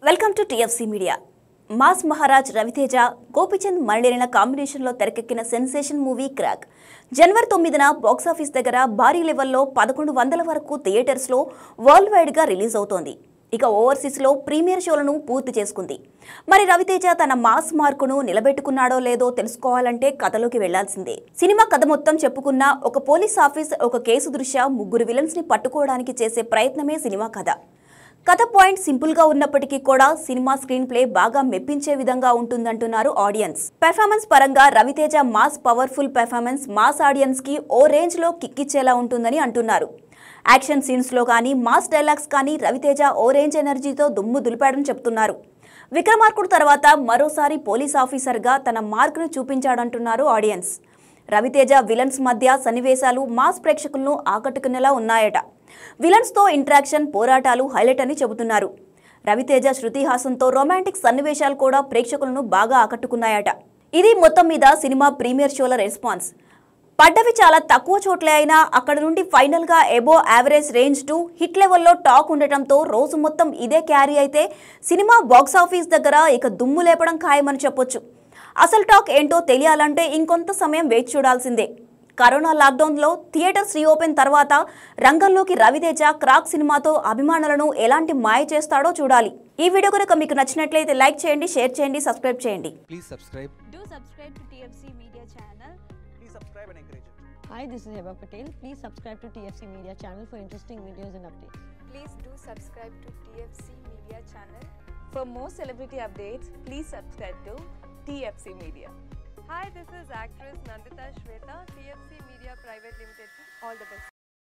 Welcome to TFC media mass Maharaj Raviteja Gopichand మరణిన కాంబినేషన్లో తెరకెక్కిన సెన్సేషన్ మూవీ క్రాక్ జనవరి తొమ్మిదిన బాక్సాఫీస్ దగ్గర భారీ లెవెల్లో పదకొండు వందల వరకు థియేటర్స్లో వరల్డ్ వైడ్గా రిలీజ్ అవుతోంది ఇక ఓవర్సీస్లో ప్రీమియర్ షోలను పూర్తి చేసుకుంది మరి రవితేజ తన మాస్ మార్కును నిలబెట్టుకున్నాడో లేదో తెలుసుకోవాలంటే కథలోకి వెళ్లాల్సిందే సినిమా కథ మొత్తం చెప్పుకున్న ఒక పోలీస్ ఆఫీస్ ఒక కేసు దృశ్య ముగ్గురు విలన్స్ ని పట్టుకోవడానికి చేసే ప్రయత్నమే సినిమా కథ కథ పాయింట్ సింపుల్ గా ఉన్నప్పటికీ కూడా సినిమా స్క్రీన్ ప్లే బాగా మెప్పించే విధంగా ఉంటుందంటున్నారు ఆడియన్స్ పెర్ఫార్మెన్స్ పరంగా Raviteja mass powerful performance mass audience కి ఓ రేంజ్ లో కిక్కిచ్చేలా ఉంటుందని అంటున్నారు యాక్షన్ సీన్స్ లో కానీ మాస్ డైలాగ్స్ కానీ రవితేజ ఓ రేంజ్ ఎనర్జీతో దుమ్ము దులిపాడని చెప్తున్నారు విక్రమార్కుడు తర్వాత మరోసారి పోలీస్ ఆఫీసర్గా తన మార్కును చూపించాడంటున్నారు ఆడియన్స్ రవితేజ విలన్స్ మధ్య సన్నివేశాలు మాస్ ప్రేక్షకులను ఆకట్టుకునేలా ఉన్నాయట విలన్స్తో ఇంటరాక్షన్ పోరాటాలు హైలైట్ అని చెబుతున్నారు రవితేజ శృతి హాసన్తో రొమాంటిక్ సన్నివేశాలు కూడా ప్రేక్షకులను బాగా ఆకట్టుకున్నాయట ఇది మొత్తం మీద సినిమా ప్రీమియర్ షోల రెస్పాన్స్ పడ్డవి చాలా తక్కువ చోట్లే అయినా అక్కడ నుండి ఫైనల్గా above average range to hit లెవెల్లో టాక్ ఉండటంతో రోజు మొత్తం ఇదే క్యారీ అయితే సినిమా బాక్సాఫీస్ దగ్గర ఇక దుమ్ము లేపడం ఖాయమని చెప్పొచ్చు అసలు టాక్ ఏంటో తెలియాలంటే ఇంకొంత సమయం వేచి చూడాల్సిందే కరోనా లాక్డౌన్లో థియేటర్స్ రీఓపెన్ తర్వాత రంగంలోకి రవితేజ క్రాక్ సినిమాతో అభిమానులను ఎలాంటి మాయ చేస్తాడో చూడాలి ఈ వీడియో కనుక మీకు నచ్చినట్లయితే లైక్ చేయండి షేర్ చేయండి సబ్స్క్రైబ్ చేయండి Please subscribe. Do subscribe to TFC Media channel. Please subscribe and encourage it. Hi, this is Heba Patel. Please subscribe to TFC Media channel for interesting videos and updates. Please do subscribe to TFC Media channel. For more celebrity updates, please subscribe to TFC Media. Hi, this is actress Nandita Shweta, TFC Media Private Limited. All the best.